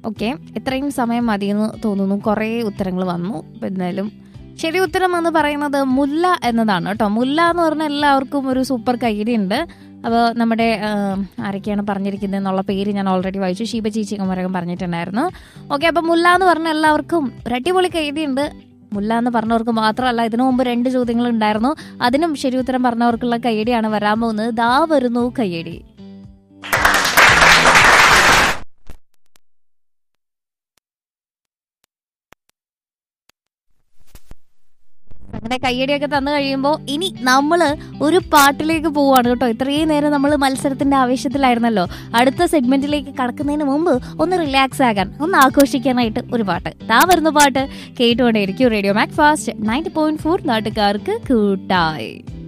okay ഇത്രയും സമയം മതിയെന്ന് തോന്നുന്നു കുറേ ഉത്തരങ്ങൾ വന്നു അപ്പം എന്തായാലും ശരി ഉത്തരം എന്ന് പറയുന്നത് മുല്ല എന്നതാണ് കേട്ടോ മുല്ല എന്ന് പറഞ്ഞാൽ എല്ലാവർക്കും ഒരു സൂപ്പർ കൈഡി ഉണ്ട് അപ്പോൾ നമ്മുടെ ആ, ആരൊക്കെയാണ് പറഞ്ഞിരിക്കുന്നത് എന്നുള്ള പേര് ഞാൻ ഓൾറെഡി വായിച്ചു ഷീബ ചേച്ചി കുമരകം പറഞ്ഞിട്ടുണ്ടായിരുന്നു ഓക്കെ അപ്പം മുല്ല എന്ന് പറഞ്ഞ എല്ലാവർക്കും ഒരു അടിപൊളി കൈഡി ഉണ്ട് മുല്ല എന്ന് പറഞ്ഞവർക്ക് മാത്രമല്ല ഇതിനു മുമ്പ് രണ്ട് ചോദ്യങ്ങൾ ഉണ്ടായിരുന്നു അതിനും ശരി ഉത്തരം പറഞ്ഞവർക്കുള്ള കയ്യടിയാണ് വരാൻ പോകുന്നത് ദാ വരുന്നു കയ്യടി അങ്ങനെ കയ്യടിയൊക്കെ തന്നു കഴിയുമ്പോൾ ഇനി നമ്മൾ ഒരു പാട്ടിലേക്ക് പോവാണ് കേട്ടോ ഇത്രയും നേരം നമ്മൾ മത്സരത്തിന്റെ ആവേശത്തിലായിരുന്നല്ലോ അടുത്ത സെഗ്മെന്റിലേക്ക് കടക്കുന്നതിന് മുമ്പ് ഒന്ന് റിലാക്സ് ആകാൻ ഒന്ന് ആഘോഷിക്കാനായിട്ട് ഒരു പാട്ട് താ വരുന്ന പാട്ട് കേട്ടുകൊണ്ടേയിരിക്കും radio Mac Fast ninety point four നാട്ടുകാർക്ക് കൂട്ടായി